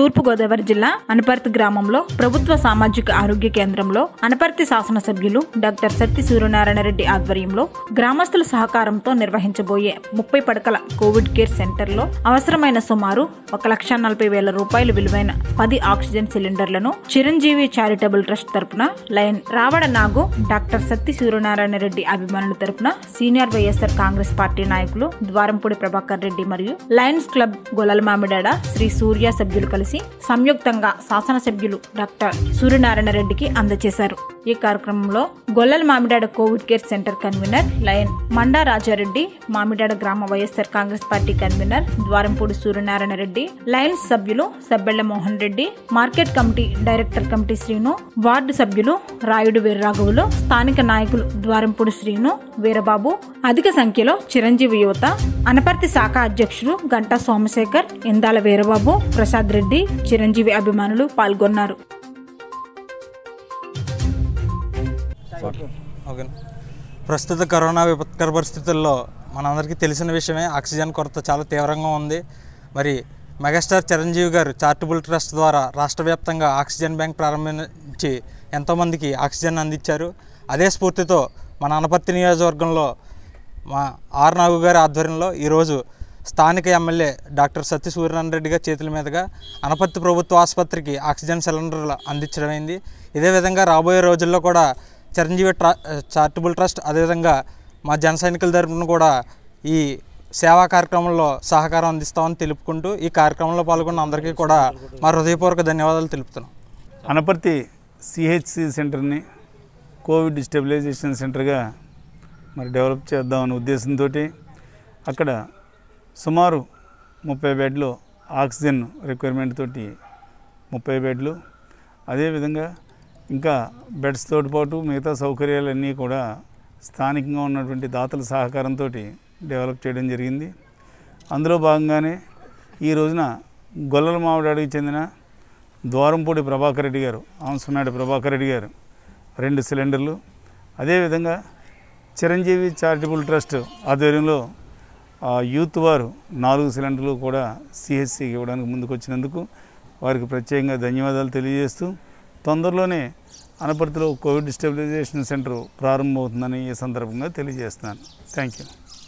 తూర్పుగోదావరి జిల్లా అనపర్తి గ్రామంలో ప్రభుత్వ సామాజిక ఆరోగ్య కేంద్రంలో అనపర్తి శాసనసభ్యులు డాక్టర్ సత్తి సూర్యనారాయణ రెడ్డి ఆధ్వర్యంలో గ్రామస్తుల సహకారంతో నిర్వహించబోయే ముప్పై పడకల కోవిడ్ కేర్ సెంటర్లో అవసరమైన సుమారు ఒక లక్ష నలభై వేల రూపాయలు విలువైన పది ఆక్సిజన్ సిలిండర్లను చిరంజీవి చారిటబుల్ ట్రస్ట్ తరపున లయన్ రావడ నాగు డాక్టర్ సత్తి సూర్యనారాయణ రెడ్డి అభిమానుల తరపున సీనియర్ వైఎస్ఆర్ కాంగ్రెస్ పార్టీ నాయకులు ద్వారంపూడి ప్రభాకర్ రెడ్డి మరియు లయన్స్ క్లబ్ గొల్లల మామిడాడ శ్రీ సూర్య సభ్యులు కలిసి సంయుక్తంగా శాసనసభ్యులు డాక్టర్ సూర్యనారాయణ రెడ్డికి అందజేశారు ఈ కార్యక్రమంలో Gollala Mamidada COVID care centre convener lion Manda Rajareddy Mamidada గ్రామ YSR Congress party convener Dwarampudi Suryanarayana Reddy Lions సభ్యులు Sabbella Mohan Reddy market committee director committee Srinu ward సభ్యులు రాయుడు వీర్రాఘవులు స్థానిక నాయకులు ద్వారంపూడి శ్రీను వీరబాబు అధిక సంఖ్యలో చిరంజీవి యువత అనపర్తి శాఖ అధ్యక్షులు గంటా సోమశేఖర్ ఇందాల వీరబాబు ప్రసాద్ రెడ్డి చిరంజీవి అభిమానులు పాల్గొన్నారు ఓకే ప్రస్తుత కరోనా విపత్కర పరిస్థితుల్లో మనందరికీ తెలిసిన విషయమే ఆక్సిజన్ కొరత చాలా తీవ్రంగా ఉంది మరి మెగాస్టార్ చిరంజీవి గారు చారిటబుల్ ట్రస్ట్ ద్వారా రాష్ట్ర వ్యాప్తంగా ఆక్సిజన్ బ్యాంక్ ప్రారంభించి ఎంతోమందికి ఆక్సిజన్ అందించారు అదే స్ఫూర్తితో మన అనపర్తి నియోజకవర్గంలో మా ఆర్ నాగు గారి ఆధ్వర్యంలో ఈరోజు స్థానిక ఎమ్మెల్యే డాక్టర్ సత్య సూర్యనారాయణ రెడ్డి గారి చేతుల మీదుగా అనపర్తి ప్రభుత్వ ఆసుపత్రికి ఆక్సిజన్ సిలిండర్లు అందించడమైంది ఇదే విధంగా రాబోయే రోజుల్లో కూడా చిరంజీవి ట్ర చారిటబుల్ ట్రస్ట్ అదేవిధంగా మా జన సైనికుల తరపున కూడా ఈ సేవా కార్యక్రమంలో సహకారం అందిస్తామని తెలుపుకుంటూ ఈ కార్యక్రమంలో పాల్గొన్న అందరికీ కూడా మా హృదయపూర్వక ధన్యవాదాలు తెలుపుతున్నాం అనపర్తి సిహెచ్సి సెంటర్ని కోవిడ్ స్టెబిలైజేషన్ సెంటర్గా మరి డెవలప్ చేద్దామనే ఉద్దేశంతో అక్కడ సుమారు ముప్పై బెడ్లు ఆక్సిజన్ రిక్వైర్మెంట్ తోటి ముప్పై బెడ్లు అదేవిధంగా ఇంకా బెడ్స్ తోటి పాటు మిగతా సౌకర్యాలన్నీ కూడా స్థానికంగా ఉన్నటువంటి దాతల సహకారంతో డెవలప్ చేయడం జరిగింది అందులో భాగంగానే ఈ రోజున గొల్లల మామిడాడికి చెందిన ద్వారంపూడి ప్రభాకర్ రెడ్డి గారు ఆంసమేడ ప్రభాకర్ రెడ్డి గారు రెండు సిలిండర్లు అదేవిధంగా చిరంజీవి చారిటబుల్ ట్రస్ట్ ఆధ్వర్యంలో ఆ యూత్ వారు నాలుగు సిలిండర్లు కూడా సిహెచ్సికి ఇవ్వడానికి ముందుకు వచ్చినందుకు వారికి ప్రత్యేకంగా ధన్యవాదాలు తెలియజేస్తూ తొందరలోనే అనపర్తిలో కోవిడ్ స్టెబిలైజేషన్ సెంటర్ ప్రారంభమవుతుందని ఈ సందర్భంగా తెలియజేస్తున్నాను థ్యాంక్ యూ